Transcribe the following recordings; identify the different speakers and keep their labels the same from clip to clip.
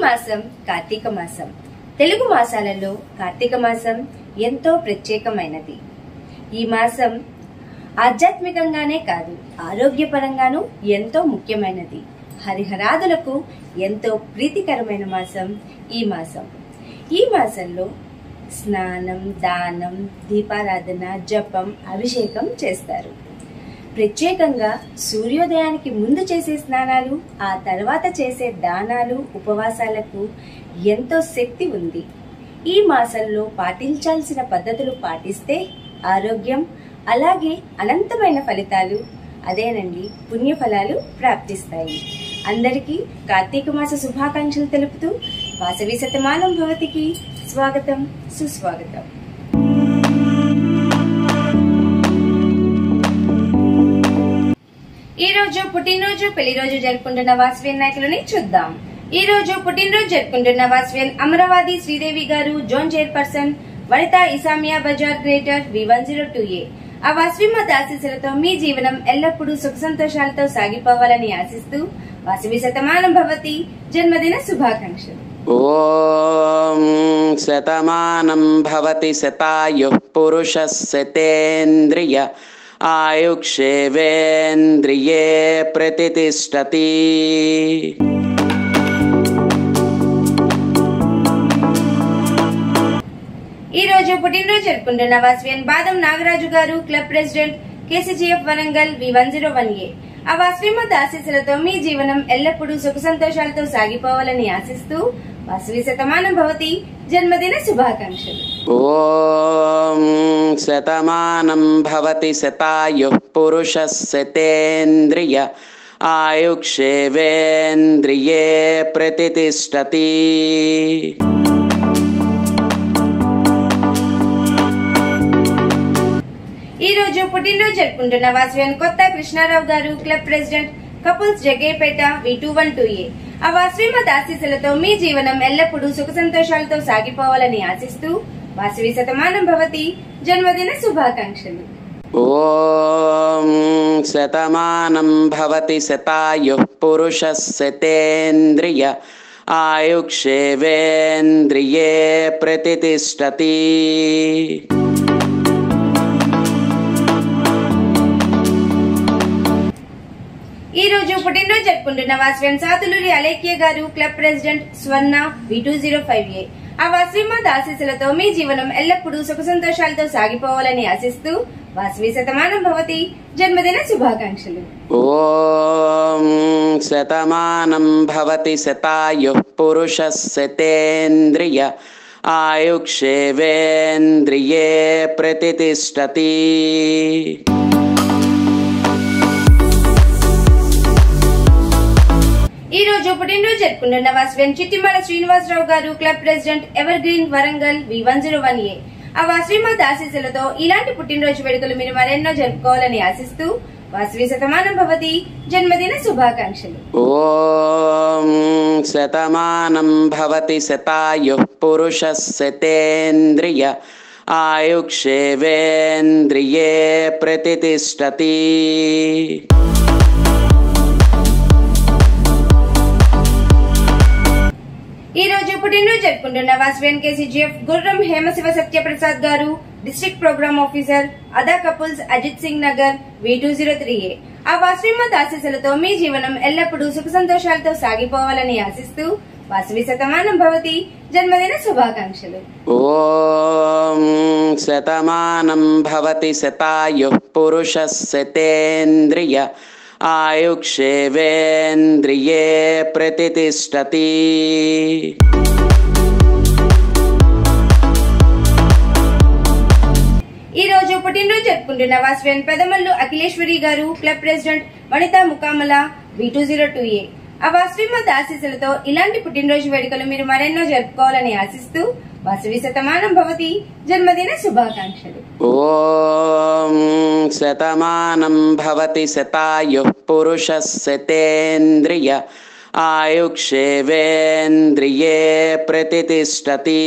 Speaker 1: మాసం కార్తీక మాసం తెలుగు మాసాలలో కార్తీక మాసం ఎంతో ప్రత్యేకమైనది ఈ మాసం ఆధ్యాత్మికంగానే కాదు ఆరోగ్యపరంగానూ ఎంతో ముఖ్యమైనది హరిహరాదులకు ఎంతో ప్రీతికరమైన మాసం ఈ మాసం ఈ మాసంలో స్నానం దానం దీపారాధన జపం అభిషేకం చేస్తారు ప్రత్యేకంగా సూర్యోదయానికి ముందు చేసే స్నానాలు ఆ తర్వాత చేసే దానాలు ఉపవాసాలకు ఎంతో శక్తి ఉంది ఈ మాసంలో పాటించాల్సిన పద్ధతులు పాటిస్తే ఆరోగ్యం అలాగే అనంతమైన ఫలితాలు అదేనండి పుణ్యఫలాలు ప్రాప్తిస్తాయి అందరికీ కార్తీక మాస శుభాకాంక్షలు తెలుపుతూ వాసవి శతమానం భవతికి స్వాగతం సుస్వాగతం ఈ రోజు పుట్టినరోజు పెళ్లి రోజు జరుపుకుంటున్న వాసవ్యన్ నాయకులని చూద్దాం ఈ రోజు పుట్టినరోజు జరుపుకుంటున్న వాసవ్యన్ Amaravati Sridevi garu zone chairperson Vanitha Isamia Bazaar greater V one zero two A ఆ వాసవిమత ఆశీస్సులతో మీ జీవనం ఎల్లప్పుడూ సుఖ సంతోషాలతో సాగిపోవాలని ఆశిస్తూ వాసవి శతమానం భవతి జన్మదిన శుభాకాంక్షలు
Speaker 2: ॐ शतमानं भवति शतायुः पुरुषः शतेन्द्रिय आयुक्षेवेन्द्रिये प्रतितिष्ठति
Speaker 1: ఈ రోజు పుట్టినరోజు జరుపుకుంటున్న వాస్వియన్ Badam Nagaraju garu club president KCGF Warangal V one zero one A ఆ వాస్విమత ఆశీస్సులతో మీ జీవనం ఎల్లప్పుడూ సుఖ సంతోషాలతో సాగిపోవాలని ఆశిస్తూ వాసవి శతమానం భవతి జన్మదిన శుభాకాంక్షలు
Speaker 2: ॐ शतमानं भवति शतायुः पुरुषः शतेन्द्रिय आयुक्षेवेन्द्रिये प्रतितिष्ठति
Speaker 1: ఈ రోజు పుట్టినరోజు జరుపుకుంటున్న వాసవ్యన్ Kotha Krishnarao garu club president couples Jaggepeta V two one two A ఆ వాసవిమత ఆశీస్సులతో మీ జీవనం ఎల్లప్పుడూ సుఖ సంతోషాలతో సాగిపోవాలని ఆశిస్తూ వాసవి శతమానం భవతి జన్మదిన శుభాకాంక్షలు
Speaker 2: ॐ शतमानं भवति शतायुः पुरुषः शतेन्द्रिय आयुक्षेवेन्द्रिये प्रतितिष्ठति
Speaker 1: ఈ రోజు పుట్టినరోజు జరుపుకుంటున్న వాసవ్యన్ సాతులూరి అలేఖ్య గారు club president Swarna V two zero five A ఆ వాసవిమాత ఆశీస్సులతో మీ జీవనం ఎల్లప్పుడూ సుఖ సంతోషాలతో సాగిపోవాలని ఆశిస్తూ వాసవి శతమానం భవతి జన్మదిన శుభాకాంక్షలు
Speaker 2: ॐ शतमानं भवति शतायुः पुरुषः शतेन्द्रिय आयुक्षेवेन्द्रिये प्रतितिष्ठति
Speaker 1: ఈ రోజు పుట్టినరోజు జరుపుకుంటున్న వాసవ్యన్ Chittimala Srinivasarao garu club president evergreen Warangal V one zero one A ఆ వాసవిమాత ఆశీస్సులతో ఇలాంటి పుట్టినరోజు వేడుకలు మీరు మరెన్నో జరుపుకోవాలని ఆశిస్తూ వాసవి శతమానం భవతి జన్మదిన శుభాకాంక్షలు
Speaker 2: ॐ शतमानं भवति शतायुः पुरुषः शतेन्द्रिय आयुक्षेवेन्द्रिये प्रतितिष्ठति
Speaker 1: ఈ రోజు పుట్టినరోజు జరుపుకుంటున్న వాసవ్యన్ కేసీజీఎఫ్ గుర్రం Hemashiva Satyaprasad garu district program officer అదా couples Ajit Singh Nagar V two zero three A ఆ వాసవిమత ఆశీస్సులతో మీ జీవనం ఎల్లప్పుడూ సుఖ సంతోషాలతో సాగిపోవాలని ఆశిస్తూ వాసవి శతమానం భవతి జన్మదిన శుభాకాంక్షలు
Speaker 2: ॐ शतमानं भवति शतायुः पुरुषः शतेन्द्रिय आयुक्षेवेन्द्रिये प्रतितिष्ठति
Speaker 1: ఈ రోజు పుట్టినరోజు జరుపుకుంటున్న వాసవ్యన్ Pedamallu Akhileswari garu club president Vanitha Mukamala V two zero two A ఆ వాసవిమత ఆశీస్సులతో ఇలాంటి పుట్టినరోజు వేడుకలు మీరు మరెన్నో జరుపుకోవాలని ఆశిస్తూ వాసవి శతమానం భవతి జన్మదిన శుభాకాంక్షలు
Speaker 2: ॐ शतमानं भवति शतायुः पुरुषः शतेन्द्रिय आयुक्षेवेन्द्रिये प्रतितिष्ठति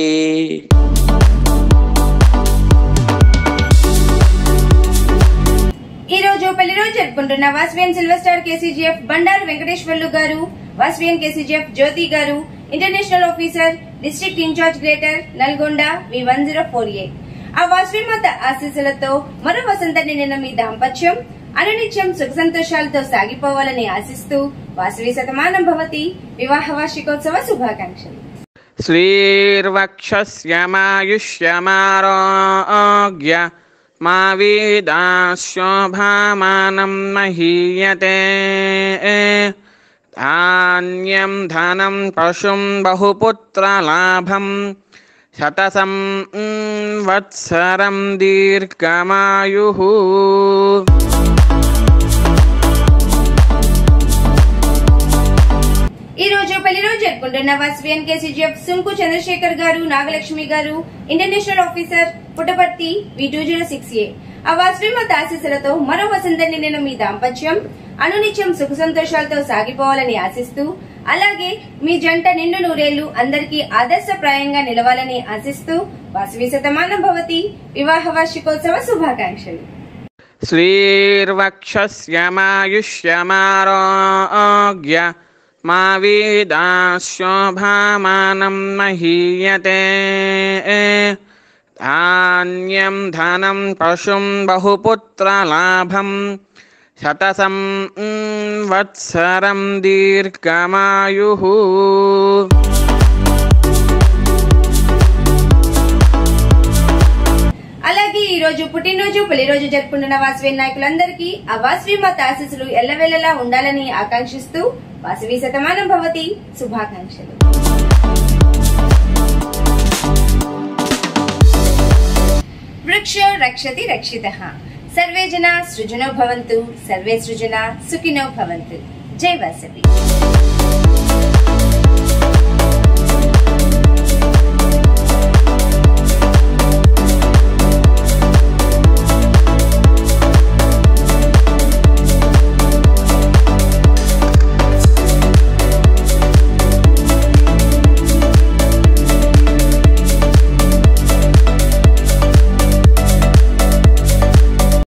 Speaker 1: ఈ రోజు పెళ్లి రోజు జరుపుకుంటున్న Vasavian silver star KCGF Bandaru Venkateswarlu garu Vasavian KCGF Jyothi garu international officer district incharge greater Nalgonda V one zero four A ఆ వాసవి మాత ఆశీస్సులతో మరో వసంతాన్ని నిన్న మీ దాంపత్యం అనునిత్యం సుఖ సంతోషాలతో సాగిపోవాలని ఆశిస్తూ వాసవి శతమానం భవతి వివాహ వార్షికోత్సవ శుభాకాంక్షలు
Speaker 3: श्रीर्वक्षस्यमायुष्यमारोग्य मा वेदाशोभामानं महीयते धान्यं धनं पशुं बहुपुत्रलाभं शतसं mm, वत्सरं दीर्घमायुः
Speaker 1: ఈ రోజు పెళ్లి రోజు జరుపుకుంటున్న వాసవియన్ KCGF సుంకు Chandrasekhar garu Nagalakshmi garu international officer Puttaparthi V two zero six A ఆ వాసవి మత ఆశీస్సులతో మరో వసంతాన్ని నేను మీ దాంపత్యం అనునిత్యం సుఖ సంతోషాలతో సాగిపోవాలని ఆశిస్తూ అలాగే మీ జంట నిండు నూరేళ్లు అందరికీ ఆదర్శప్రాయంగా నిలవాలని ఆశిస్తూ వాసవి శతమానం భవతి వివాహ వార్షికోత్సవ శుభాకాంక్షలు
Speaker 3: श्रीर्वक्षस्यमायुष्यमारोग्य मा वेदाशोभामानं महीयते धान्यं धनं पशुं बहुपुत्रलाभं शतसं mm, वत्सरं दीर्घमायुः
Speaker 1: అలాగే ఈ రోజు పుట్టినరోజు పెళ్లి రోజు జరుపుకుంటున్న వాసవి నాయకులందరికీ ఆ వాసవి మత ఆశీస్సులు ఎల్లవేళలా ఉండాలని ఆకాంక్షిస్తూ వాసవి శతమానం భవతి శుభాకాంక్షలు వృక్షో రక్షతి రక్షిత సర్వే జన సృజనో భవంతు సర్వే సృజన సుఖినో భవంతు జై వాసవి